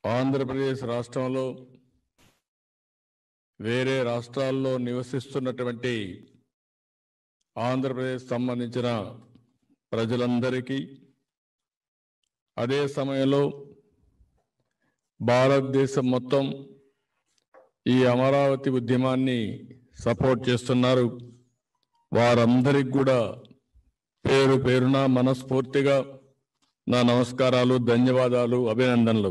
ఆంధ్రప్రదేశ్ రాష్ట్రంలో వేరే రాష్ట్రాల్లో నివసిస్తున్నటువంటి ఆంధ్రప్రదేశ్ సంబంధించిన ప్రజలందరికీ అదే సమయంలో భారతదేశం మొత్తం ఈ అమరావతి ఉద్యమాన్ని సపోర్ట్ చేస్తున్నారు వారందరికి కూడా పేరు పేరున మనస్ఫూర్తిగా నా నమస్కారాలు ధన్యవాదాలు అభినందనలు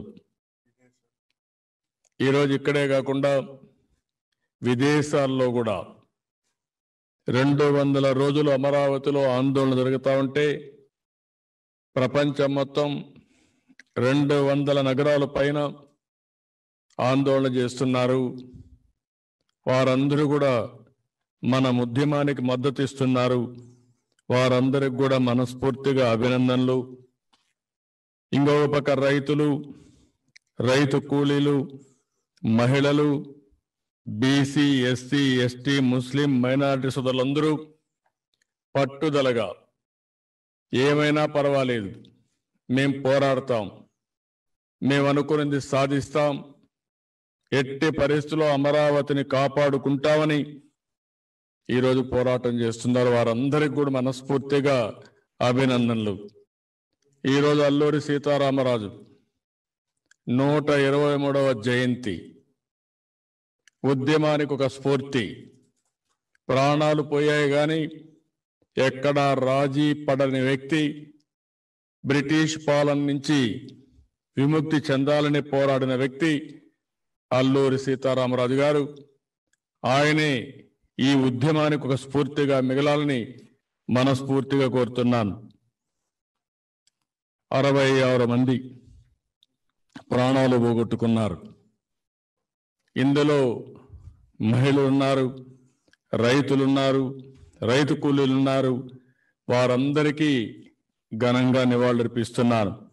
ఈరోజు ఇక్కడే కాకుండా విదేశాల్లో కూడా రెండు వందల రోజులు అమరావతిలో ఆందోళన జరుగుతూ ఉంటే ప్రపంచం మొత్తం రెండు వందల నగరాల పైన ఆందోళన చేస్తున్నారు వారందరూ కూడా మన ఉద్యమానికి మద్దతు ఇస్తున్నారు వారందరికి కూడా మనస్ఫూర్తిగా అభినందనలు ఇంకొక పక్క రైతులు రైతు కూలీలు మహిళలు బీసీ ఎస్సీ ఎస్టీ ముస్లిం మైనారిటీ సోదరులందరూ పట్టుదలగా ఏమైనా పర్వాలేదు మేం పోరాడతాం మేము అనుకున్నది సాధిస్తాం ఎట్టి పరిస్థితుల్లో అమరావతిని కాపాడుకుంటామని ఈరోజు పోరాటం చేస్తున్నారు వారందరికి కూడా మనస్ఫూర్తిగా అభినందనలు ఈరోజు అల్లూరి సీతారామరాజు నూట ఇరవై మూడవ జయంతి ఉద్యమానికి ఒక స్ఫూర్తి ప్రాణాలు పోయాయి కానీ ఎక్కడా రాజీ పడని వ్యక్తి బ్రిటిష్ పాలన నుంచి విముక్తి చెందాలని పోరాడిన వ్యక్తి అల్లూరి సీతారామరాజు గారు ఆయనే ఈ ఉద్యమానికి ఒక స్ఫూర్తిగా మిగలాలని మనస్ఫూర్తిగా కోరుతున్నాను అరవై ఆరు మంది ప్రాణాలు పోగొట్టుకున్నారు ఇందులో మహిళలు ఉన్నారు రైతులున్నారు రైతు కూలీలు ఉన్నారు వారందరికీ ఘనంగా నివాళులర్పిస్తున్నాను